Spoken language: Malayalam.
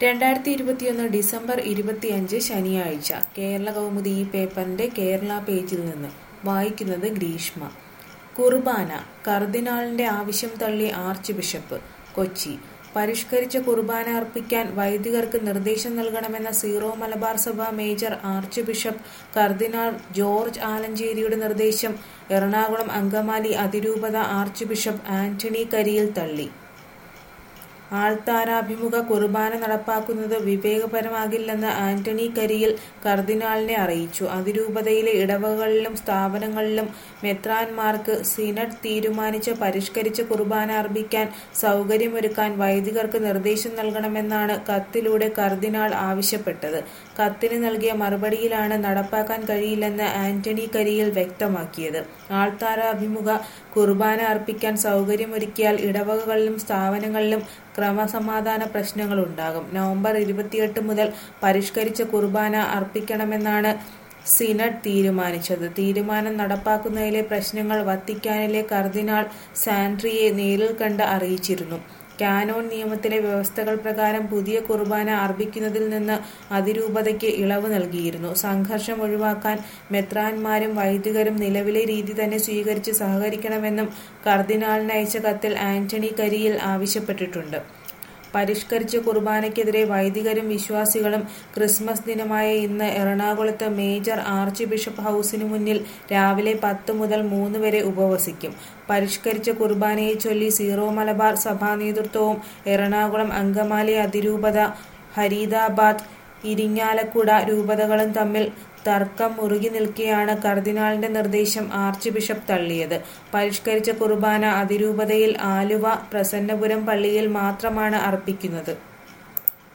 രണ്ടായിരത്തി ഇരുപത്തിയൊന്ന് ഡിസംബർ ഇരുപത്തിയഞ്ച് ശനിയാഴ്ച കേരള കൗമുദി ഈ പേപ്പറിന്റെ കേരള പേജിൽ നിന്ന് വായിക്കുന്നത് ഗ്രീഷ്മ കുർബാന കർദിനാളിന്റെ ആവശ്യം തള്ളി ആർച്ച് ബിഷപ്പ് കൊച്ചി പരിഷ്കരിച്ച കുർബാന അർപ്പിക്കാൻ വൈദികർക്ക് നിർദ്ദേശം നൽകണമെന്ന Syro Malabar Sabha major archbishop കർദിനാൾ ജോർജ് ആലഞ്ചേരിയുടെ നിർദ്ദേശം എറണാകുളം അങ്കമാലി അതിരൂപത ആർച്ച് ബിഷപ്പ് ആന്റണി കരിയിൽ തള്ളി ആൾത്താരാഭിമുഖ കുർബാന നടപ്പാക്കുന്നത് വിവേകപരമാകില്ലെന്ന് ആന്റണി കരിയിൽ കർദിനാളിനെ അറിയിച്ചു അതിരൂപതയിലെ ഇടവകളിലും സ്ഥാപനങ്ങളിലും മെത്രാൻമാർക്ക് സിനഡ് തീരുമാനിച്ച പരിഷ്കരിച്ച കുർബാന അർപ്പിക്കാൻ സൗകര്യമൊരുക്കാൻ വൈദികർക്ക് നിർദ്ദേശം നൽകണമെന്നാണ് കത്തിലൂടെ കർദിനാൾ ആവശ്യപ്പെട്ടത് കത്തിന് നൽകിയ മറുപടിയിലാണ് നടപ്പാക്കാൻ കഴിയില്ലെന്ന് ആന്റണി കരിയിൽ വ്യക്തമാക്കിയത് ആൾത്താരാഭിമുഖ കുർബാന അർപ്പിക്കാൻ സൗകര്യമൊരുക്കിയാൽ ഇടവകകളിലും സ്ഥാപനങ്ങളിലും ക്രമസമാധാന പ്രശ്നങ്ങളുണ്ടാകും നവംബർ ഇരുപത്തിയെട്ട് മുതൽ പരിഷ്കരിച്ച കുർബാന അർപ്പിക്കണമെന്നാണ് സിനഡ് തീരുമാനിച്ചത് തീരുമാനം നടപ്പാക്കുന്നതിലെ പ്രശ്നങ്ങൾ വത്തിക്കാനിലെ കർദിനാൾ സാൻഡ്രിയെ നേരിൽ കണ്ട് അറിയിച്ചിരുന്നു കാനോൻ നിയമത്തിലെ വ്യവസ്ഥകൾ പ്രകാരം പുതിയ കുർബാന അർപ്പിക്കുന്നതിൽ നിന്ന് അതിരൂപതയ്ക്ക് ഇളവ് നൽകിയിരുന്നു സംഘർഷം ഒഴിവാക്കാൻ മെത്രാന്മാരും വൈദികരും നിലവിലെ രീതി തന്നെ സ്വീകരിച്ച് സഹകരിക്കണമെന്നും കർദിനാളിന് അയച്ച കത്തിൽ ആന്റണി കരിയിൽ ആവശ്യപ്പെട്ടിട്ടുണ്ട് പരിഷ്കരിച്ച കുർബാനയ്ക്കെതിരെ വൈദികരും വിശ്വാസികളും ക്രിസ്മസ് ദിനമായ ഇന്ന് എറണാകുളത്ത് മേജർ ആർച്ച് ബിഷപ്പ് ഹൌസിനു മുന്നിൽ രാവിലെ പത്ത് മുതൽ മൂന്ന് വരെ ഉപവസിക്കും പരിഷ്കരിച്ച കുർബാനയെ ചൊല്ലി സീറോ മലബാർ സഭാ നേതൃത്വവും എറണാകുളം അങ്കമാലി അതിരൂപത ഹരീദാബാദ് ഇരിങ്ങാലക്കുട രൂപതകളും തമ്മിൽ തർക്കം മുറുകി നിൽക്കെയാണ് കർദിനാളിന്റെ നിർദ്ദേശം ആർച്ച് ബിഷപ്പ് തള്ളിയത് പരിഷ്കരിച്ച കുർബാന അതിരൂപതയിൽ ആലുവ പ്രസന്നപുരം പള്ളിയിൽ മാത്രമാണ് അർപ്പിക്കുന്നത്